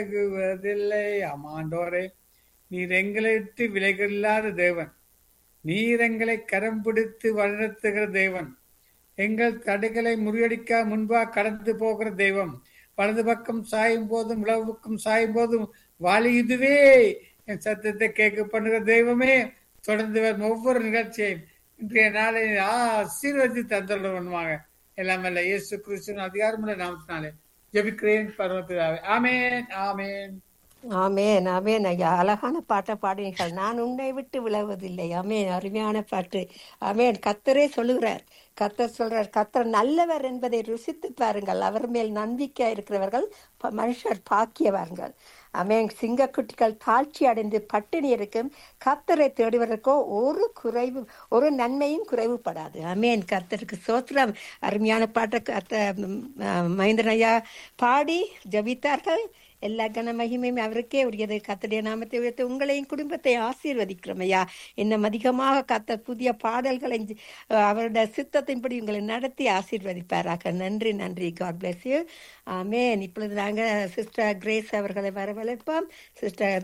விலகுவதில்லை ஆமாண்டோரே நீர் எங்களை விட்டு விலகில்லாத தேவன் நீர் எங்களை கரம் பிடித்து வழிநடத்துகிற தேவன் எங்கள் தடைகளை முறியடிக்க முன்பாக கடந்து போகிற தெய்வம் வலது பக்கம் சாயும் போதும் உழவு பக்கம் சாயும் போதும் வாலி இதுவே என் சத்தத்தை கேட்க பண்ணுகிற தெய்வமே தொடர்ந்து வரும் ஒவ்வொரு நிகழ்ச்சியையும் இன்றைய நாளை ஆசீர்வதி தந்துள்ளவனுமாக எல்லாம் அல்ல இயேசு கிறிஸ்துவின் அதிகாரமுள்ள நாமத்தினாலே ஜெபிக்கிறேன் பருவத்திலாவே ஆமேன் ஆமேன் ஆமேன் ஆமேன் ஐயா அழகான பாட்டை பாடினீர்கள் நான் உன்னை விட்டு விலகுவதில்லை ஆமேன் அருமையான பாட்டு ஆமேன் கத்தரே சொல்லுகிறார் கத்தர் சொல்றார் கத்தர் நல்லவர் என்பதை ருசித்து பாருங்கள் அவர் மேல் நம்பிக்கை இருக்கிறவர்கள் ப- மனுஷர் பாக்கியவார்கள் ஆமேன் சிங்கக்குட்டிகள் தாழ்ச்சி அடைந்து பட்டினி இருக்கும் கத்தரை தேடுவதற்கோ ஒரு குறைவு ஒரு நன்மையும் குறைவுபடாது ஆமேன் கத்தருக்கு சோத்திரம் அருமையான பாட்டை கத்த மகேந்திரன் ஐயா பாடி ஜபித்தார்கள் எல்லா கன மகிமையும் அவருக்கே உரியது கத்தடைய நாமத்தை உயர்த்த உங்களையும் குடும்பத்தை ஆசீர்வதிக்கிறோம் ஐயா இன்னும் அதிகமாக கத்த புதிய பாடல்களை அஹ், அவருடைய சித்தத்தின்படி உங்களை நடத்தி ஆசீர்வதிப்பாராக நன்றி நன்றி காட் பிளஸ் யூ ஆமேன் இப்பொழுது நாங்கள் சிஸ்டர் கிரேஸ் அவர்களை வரவழைப்போம் சிஸ்டர்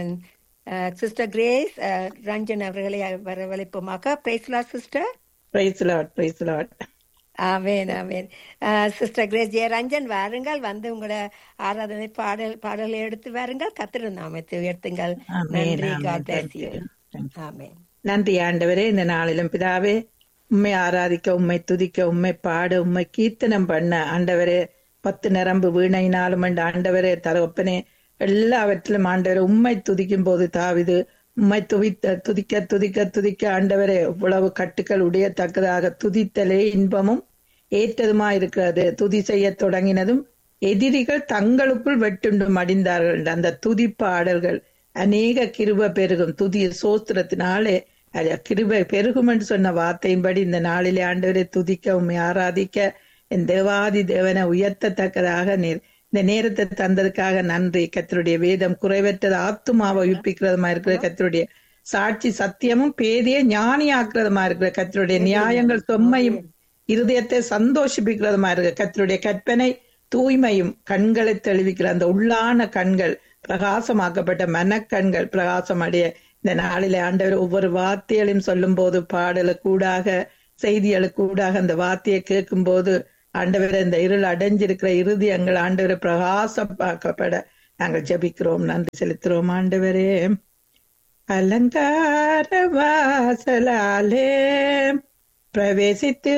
சிஸ்டர் கிரேஸ் அஹ், ரஞ்சன் அவர்களை வரவழைப்போமாக பேசலாம் sister praise lord praise lord ஆமேன் ஆமேன் சிஸ்டர் கிரேஸ் ஜெயரஞ்சன் வாருங்கள் வந்து உங்களோட ஆராதனை பாடல் பாடலை எடுத்து வாருங்கள் கத்திர நாமத்தை உயர்த்துங்கள் ஆமென், நன்றி ஆமென். God Thank bless you you. Thank ஆமேன் நன்றி ஆண்டவரே இந்த நாளிலும் பிதாவே உம்மை ஆராதிக்க உம்மை துதிக்க உம்மை பாட உம்மை கீர்த்தனம் பண்ண ஆண்டவரே பத்து நரம்பு வீணையினாலும் அண்டு ஆண்டவரே தகப்பனே எல்லாவற்றிலும் ஆண்டவரே உம்மை துதிக்கும் போது தாவிது உம்மை துதித்த துதிக்க துதிக்க துதிக்க ஆண்டவரே இவ்வளவு கட்டுக்கள் உடையத்தக்கதாக துதித்தலே இன்பமும் ஏற்றதுமா இருக்கிறது துதி செய்ய தொடங்கினதும் எதிரிகள் தங்களுக்குள் வெட்டுண்டு மடிந்தார்கள் என்ற அந்த துதி பாடல்கள் அநேக கிருப பெருகும் துதி சோஸ்திரத்தினாலே அது கிருபை பெருகும் என்று சொன்ன வார்த்தையின்படி இந்த நாளிலே ஆண்டவரை துதிக்க உண்மை ஆராதிக்க என் தேவாதி தேவனை உயர்த்தத்தக்கதாக நீர் இந்த நேரத்தை தந்ததுக்காக நன்றி கத்தருடைய வேதம் குறைவற்றது ஆத்துமாவை உயிர்ப்பிக்கிறதுமா இருக்கிற கத்தருடைய சாட்சி சத்தியமும் பேதிய ஞானியாக்குறதுமா இருக்கிற கத்தருடைய நியாயங்கள் தொம்மையும் இருதயத்தை சந்தோஷிப்பிக்கிறதுமா இருக்கு கத்தருடைய கற்பனை தூய்மையும் கண்களை தெளிவிக்கிற அந்த உள்ளான கண்கள் பிரகாசமாக்கப்பட்ட மனக்கண்கள் பிரகாசம் அடைய இந்த நாளிலே ஆண்டவர் ஒவ்வொரு வார்த்தைகளையும் சொல்லும் போது பாடலுக்கூடாக செய்திகளுக்கூடாக அந்த வார்த்தையை கேட்கும் போது ஆண்டவர் இந்த இருள் அடைஞ்சிருக்கிற இருதயங்கள் ஆண்டவரை பிரகாசமாக்கப்பட நாங்கள் ஜெபிக்கிறோம் நன்றி செலுத்துறோம் ஆண்டவரே அலங்கார வாசலாலே பிரவேசித்து